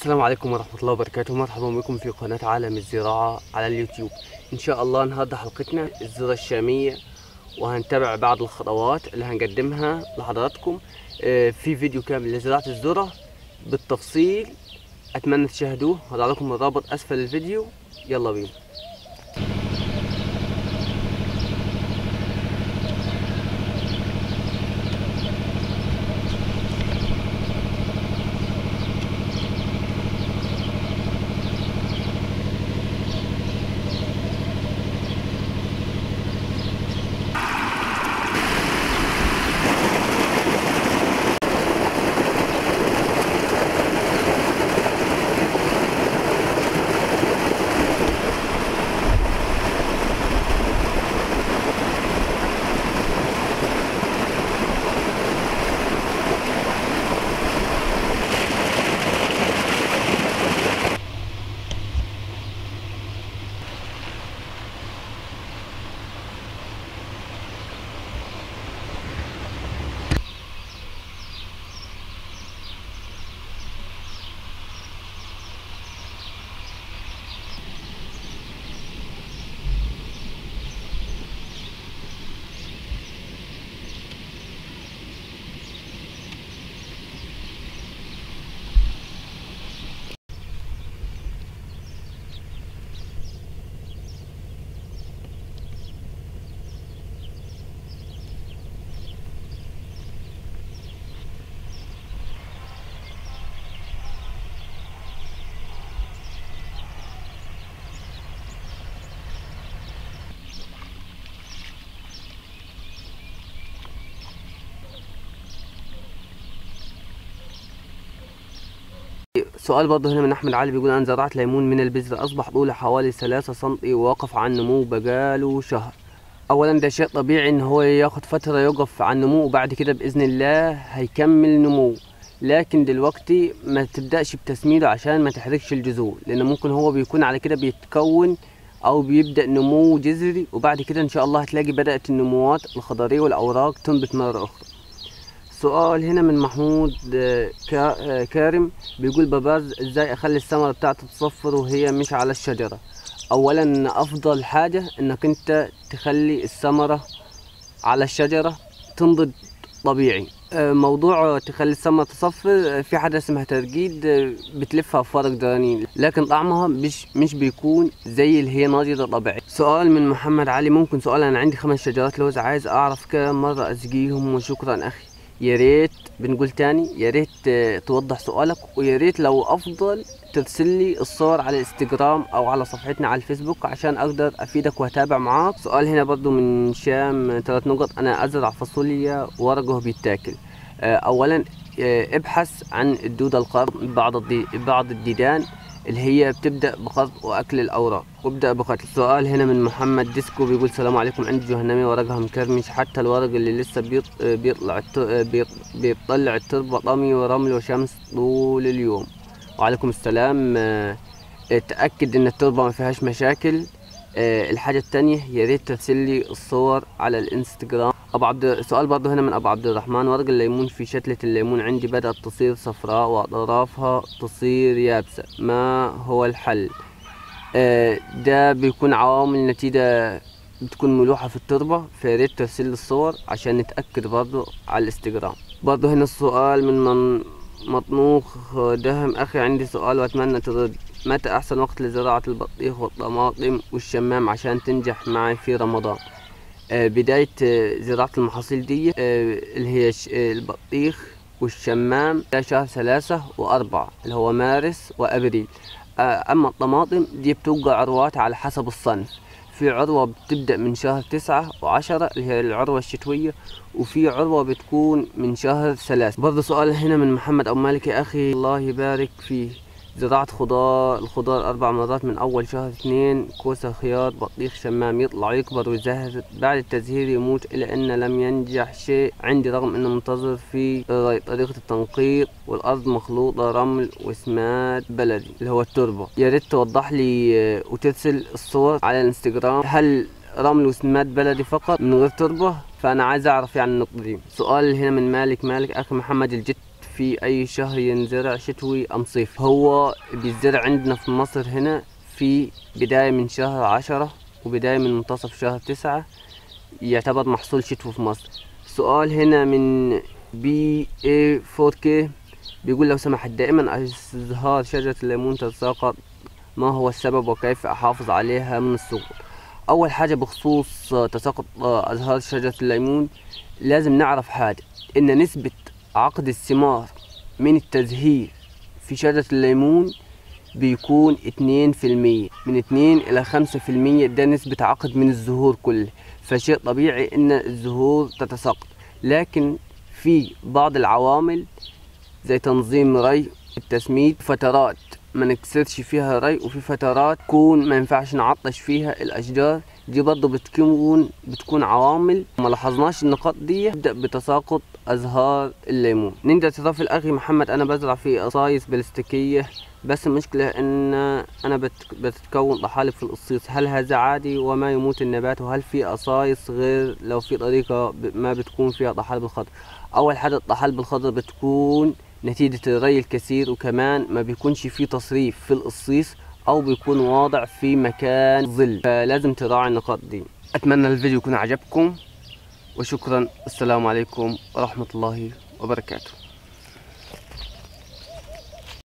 السلام عليكم ورحمة الله وبركاته مرحبا بكم في قناة عالم الزراعة على اليوتيوب إن شاء الله النهاردة حلقتنا الذرة الشامية وهنتابع بعض الخطوات اللي هنقدمها لحضراتكم آه، في فيديو كامل لزراعة الذرة بالتفصيل أتمنى تشاهدوه هضع لكم الرابط أسفل الفيديو يلا بينا سؤال برضه هنا من احمد علي بيقول انا زرعت ليمون من البذر اصبح طوله حوالي ثلاثة سنتي ووقف عن نمو بقاله شهر اولا ده شيء طبيعي ان هو ياخد فتره يوقف عن نمو وبعد كده باذن الله هيكمل نمو لكن دلوقتي ما تبداش بتسميده عشان ما تحرقش الجذور لان ممكن هو بيكون على كده بيتكون او بيبدا نمو جذري وبعد كده ان شاء الله هتلاقي بدات النموات الخضريه والاوراق تنبت مره اخرى سؤال هنا من محمود آه، كا- آه، كارم بيقول بباز ازاي اخلي الثمرة بتاعتي تصفر وهي مش على الشجرة اولا افضل حاجة انك انت تخلي الثمرة على الشجرة تنضج طبيعي آه، موضوع تخلي الثمرة تصفر آه، في حاجة اسمها ترجيد آه، بتلفها في فرق درانين لكن طعمها مش مش بيكون زي اللي هي ناضجة طبيعي سؤال من محمد علي ممكن سؤال انا عندي خمس شجرات لوز عايز اعرف كم مرة اسقيهم وشكرا اخي يا ريت بنقول تاني يا ريت آه، توضح سؤالك ويا ريت لو افضل ترسل لي الصور على الانستجرام او على صفحتنا على الفيسبوك عشان اقدر افيدك واتابع معاك سؤال هنا برضو من شام ثلاث نقط انا ازرع فاصوليا ورقه بيتاكل آه، اولا آه، ابحث عن الدودة القرض بعض الدي... بعض الديدان اللي هي بتبدأ بقرض وأكل الأوراق وابدأ بقتل سؤال هنا من محمد ديسكو بيقول السلام عليكم عندي جهنمي ورقها مكرمش حتى الورق اللي لسه بيط... بيطلع الت... بيط... بيطلع التربة طمي ورمل وشمس طول اليوم وعليكم السلام آه، اتأكد ان التربة ما فيهاش مشاكل آه، الحاجة التانية يا ريت ترسل لي الصور على الانستجرام ابو عبد سؤال برضه هنا من ابو عبد الرحمن ورق الليمون في شتلة الليمون عندي بدأت تصير صفراء واطرافها تصير يابسة ما هو الحل آه، ده بيكون عوامل نتيجة بتكون ملوحة في التربة فياريت ترسل لي الصور عشان نتأكد برضه على الانستجرام برضه هنا السؤال من, من مطنوخ دهم أخي عندي سؤال وأتمنى ترد متى أحسن وقت لزراعة البطيخ والطماطم والشمام عشان تنجح معي في رمضان آه، بداية آه، زراعة المحاصيل دي آه، اللي هي ش- آه، البطيخ والشمام ده شهر ثلاثة وأربعة اللي هو مارس وأبريل آه، أما الطماطم دي بتوقع عروات على حسب الصنف في عروة بتبدأ من شهر تسعة وعشرة اللي هي العروة الشتوية وفي عروة بتكون من شهر ثلاثة برضه سؤال هنا من محمد أبو مالك يا أخي الله يبارك فيه زراعة خضار الخضار أربع مرات من أول شهر اثنين كوسة خيار بطيخ شمام يطلع يكبر ويزهر بعد التزهير يموت إلى أن لم ينجح شيء عندي رغم أنه منتظر في طريقة التنقيط والأرض مخلوطة رمل وسماد بلدي اللي هو التربة يا ريت توضح لي آه، وترسل الصور على الانستجرام هل رمل وسماد بلدي فقط من غير تربة فأنا عايز أعرف يعني النقطة دي سؤال هنا من مالك مالك أخي محمد الجت في أي شهر ينزرع شتوي أم صيف هو بيزرع عندنا في مصر هنا في بداية من شهر عشرة وبداية من منتصف شهر تسعة يعتبر محصول شتوي في مصر سؤال هنا من بي اي 4 كي بيقول لو سمحت دائما ازهار شجرة الليمون تتساقط ما هو السبب وكيف احافظ عليها من السقوط اول حاجة بخصوص تساقط ازهار شجرة الليمون لازم نعرف حاجة ان نسبة عقد الثمار من التزهير في شجرة الليمون بيكون اتنين في المية من اتنين الى خمسة في المية ده نسبة عقد من الزهور كله فشيء طبيعي ان الزهور تتساقط لكن في بعض العوامل زي تنظيم ري التسميد فترات ما نكسرش فيها ري وفي فترات تكون ما ينفعش نعطش فيها الاشجار دي برضه بتكون بتكون عوامل ما لاحظناش النقاط دي تبدا بتساقط ازهار الليمون نينجا اعتراف الاخي محمد انا بزرع في قصايص بلاستيكيه بس المشكلة ان انا بت بتتكون طحالب في القصيص هل هذا عادي وما يموت النبات وهل في قصايص غير لو في طريقة ما بتكون فيها طحالب الخضر اول حاجة الطحالب الخضر بتكون نتيجة الري الكثير وكمان ما بيكونش في تصريف في القصيص او بيكون واضع في مكان ظل فلازم تراعي النقاط دي اتمنى الفيديو يكون عجبكم وشكرا السلام عليكم ورحمة الله وبركاته